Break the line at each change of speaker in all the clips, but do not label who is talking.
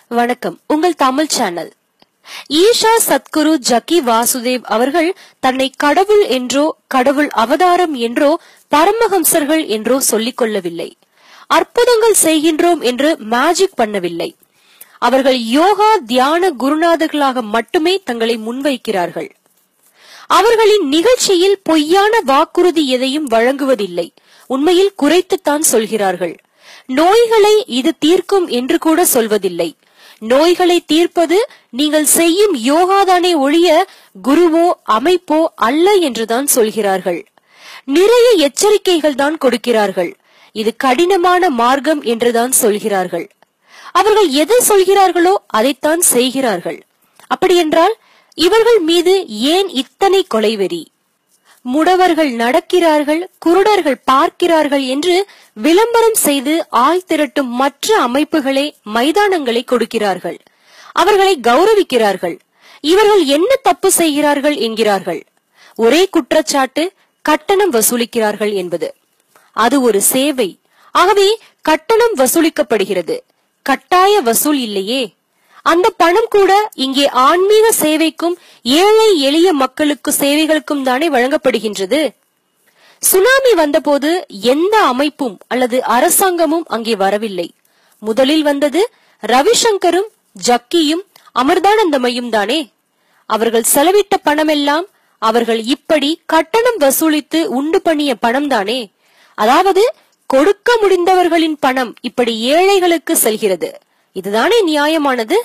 வணக்கம் உங்கள் தமிழ் சேனல் ஈஷா சத்குரு ஜக்கி வாசுதேவ் அவர்கள் தன்னை கடவுள் என்றோ கடவுள் அவதாரம் என்றோ பரமஹம்சர்கள் என்றோ சொல்லிக் கொள்ளவில்லை அற்புதங்கள் செய்கின்றோம் என்று மேஜிக் பண்ணவில்லை அவர்கள் யோகா தியான குருநாதர்களாக மட்டுமே தங்களை முன்வைக்கிறார்கள் அவர்களின் நிகழ்ச்சியில் பொய்யான வாக்குறுதி எதையும் வழங்குவதில்லை உண்மையில் குறைத்துத்தான் சொல்கிறார்கள் நோய்களை இது தீர்க்கும் என்று கூட சொல்வதில்லை நோய்களை தீர்ப்பது நீங்கள் செய்யும் யோகாதானே ஒழிய குருவோ அமைப்போ அல்ல என்றுதான் சொல்கிறார்கள் நிறைய எச்சரிக்கைகள் தான் கொடுக்கிறார்கள் இது கடினமான மார்க்கம் என்றுதான் சொல்கிறார்கள் அவர்கள் எதை சொல்கிறார்களோ அதைத்தான் செய்கிறார்கள் அப்படியென்றால் இவர்கள் மீது ஏன் இத்தனை கொலைவெறி முடவர்கள் நடக்கிறார்கள் குருடர்கள் பார்க்கிறார்கள் என்று விளம்பரம் செய்து ஆள் திரட்டும் மற்ற அமைப்புகளே மைதானங்களை கொடுக்கிறார்கள் அவர்களை கௌரவிக்கிறார்கள் இவர்கள் என்ன தப்பு செய்கிறார்கள் என்கிறார்கள் ஒரே குற்றச்சாட்டு கட்டணம் வசூலிக்கிறார்கள் என்பது அது ஒரு சேவை ஆகவே கட்டணம் வசூலிக்கப்படுகிறது கட்டாய வசூல் இல்லையே அந்த பணம் கூட இங்கே ஆன்மீக சேவைக்கும் ஏழை எளிய மக்களுக்கு சேவைகளுக்கும் தானே வழங்கப்படுகின்றது சுனாமி வந்தபோது எந்த அமைப்பும் அல்லது அரசாங்கமும் அங்கே வரவில்லை முதலில் வந்தது ரவிசங்கரும் ஜக்கியும் அமிர்தானந்தமையும் தானே அவர்கள் செலவிட்ட பணமெல்லாம் அவர்கள் இப்படி கட்டணம் வசூலித்து உண்டு பண்ணிய பணம் தானே அதாவது கொடுக்க முடிந்தவர்களின் பணம் இப்படி ஏழைகளுக்கு செல்கிறது இதுதானே நியாயமானது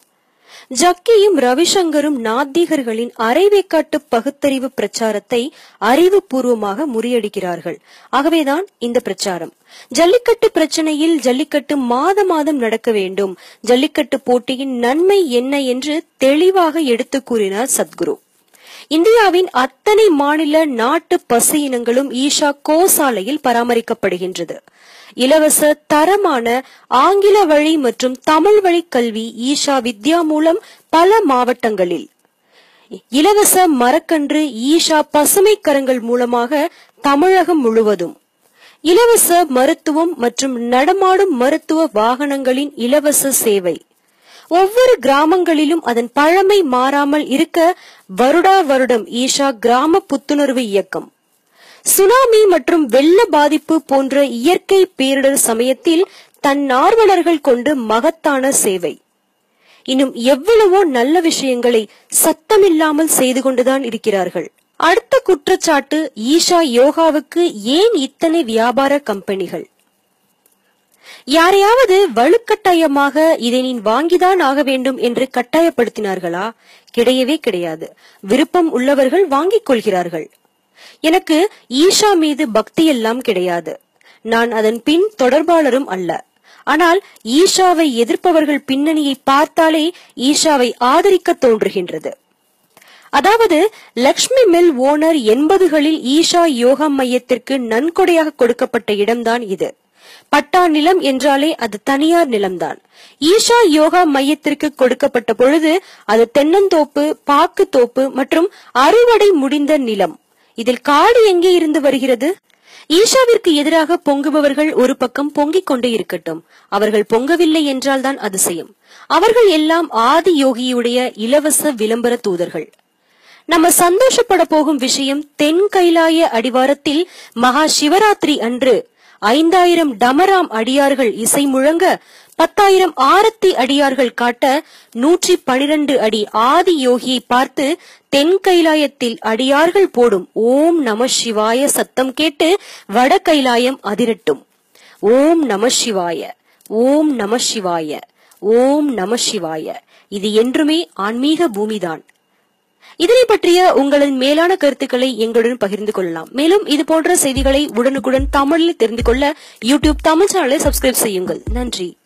ஜக்கியும் ரவிசங்கரும் நாத்திகர்களின் அரைவேக்காட்டு பகுத்தறிவு பிரச்சாரத்தை அறிவுபூர்வமாக முறியடிக்கிறார்கள் ஆகவேதான் இந்த பிரச்சாரம் ஜல்லிக்கட்டு பிரச்சனையில் ஜல்லிக்கட்டு மாத மாதம் நடக்க வேண்டும் ஜல்லிக்கட்டு போட்டியின் நன்மை என்ன என்று தெளிவாக எடுத்து கூறினார் சத்குரு இந்தியாவின் அத்தனை மாநில நாட்டு பசு இனங்களும் ஈஷா கோசாலையில் பராமரிக்கப்படுகின்றது இலவச தரமான ஆங்கில வழி மற்றும் தமிழ் வழி கல்வி ஈஷா வித்யா மூலம் பல மாவட்டங்களில் இலவச மரக்கன்று ஈஷா பசுமை கரங்கள் மூலமாக தமிழகம் முழுவதும் இலவச மருத்துவம் மற்றும் நடமாடும் மருத்துவ வாகனங்களின் இலவச சேவை ஒவ்வொரு கிராமங்களிலும் அதன் பழமை மாறாமல் இருக்க வருடா வருடம் ஈஷா கிராம புத்துணர்வு இயக்கம் சுனாமி மற்றும் வெள்ள பாதிப்பு போன்ற இயற்கை பேரிடர் சமயத்தில் தன்னார்வலர்கள் கொண்டு மகத்தான சேவை இன்னும் எவ்வளவோ நல்ல விஷயங்களை சத்தமில்லாமல் செய்து கொண்டுதான் இருக்கிறார்கள் அடுத்த குற்றச்சாட்டு ஈஷா யோகாவுக்கு ஏன் இத்தனை வியாபார கம்பெனிகள் யாரையாவது வலுக்கட்டாயமாக இதை நீ வாங்கிதான் ஆக வேண்டும் என்று கட்டாயப்படுத்தினார்களா கிடையவே கிடையாது விருப்பம் உள்ளவர்கள் வாங்கிக் கொள்கிறார்கள் எனக்கு ஈஷா மீது பக்தி எல்லாம் கிடையாது நான் அதன் பின் தொடர்பாளரும் அல்ல ஆனால் ஈஷாவை எதிர்ப்பவர்கள் பின்னணியை பார்த்தாலே ஈஷாவை ஆதரிக்க தோன்றுகின்றது அதாவது லக்ஷ்மி மில் ஓனர் எண்பதுகளில் ஈஷா யோகா மையத்திற்கு நன்கொடையாக கொடுக்கப்பட்ட இடம்தான் இது பட்டா நிலம் என்றாலே அது தனியார் நிலம்தான் ஈஷா யோகா மையத்திற்கு கொடுக்கப்பட்ட பொழுது அது தென்னந்தோப்பு பாக்கு தோப்பு மற்றும் அறுவடை முடிந்த நிலம் இதில் காடு எங்கே இருந்து வருகிறது ஈஷாவிற்கு எதிராக பொங்குபவர்கள் ஒரு பக்கம் பொங்கிக் கொண்டே இருக்கட்டும் அவர்கள் பொங்கவில்லை என்றால்தான் அதிசயம் அவர்கள் எல்லாம் ஆதி யோகியுடைய இலவச விளம்பர தூதர்கள் நம்ம சந்தோஷப்பட போகும் விஷயம் தென் கைலாய அடிவாரத்தில் மகா சிவராத்திரி அன்று ஐந்தாயிரம் டமராம் அடியார்கள் இசை முழங்க பத்தாயிரம் ஆரத்தி அடியார்கள் காட்ட நூற்றி பனிரெண்டு அடி ஆதி யோகியை பார்த்து தென் கைலாயத்தில் அடியார்கள் போடும் ஓம் நம சிவாய சத்தம் கேட்டு வட கைலாயம் அதிரட்டும் ஓம் நம சிவாய ஓம் நம சிவாய ஓம் நம சிவாய இது என்றுமே ஆன்மீக பூமிதான் இதனை பற்றிய உங்களின் மேலான கருத்துக்களை எங்களுடன் பகிர்ந்து கொள்ளலாம் மேலும் இது போன்ற செய்திகளை உடனுக்குடன் தமிழில் தெரிந்து கொள்ள யூடியூப் தமிழ் சேனலை சப்ஸ்கிரைப் செய்யுங்கள் நன்றி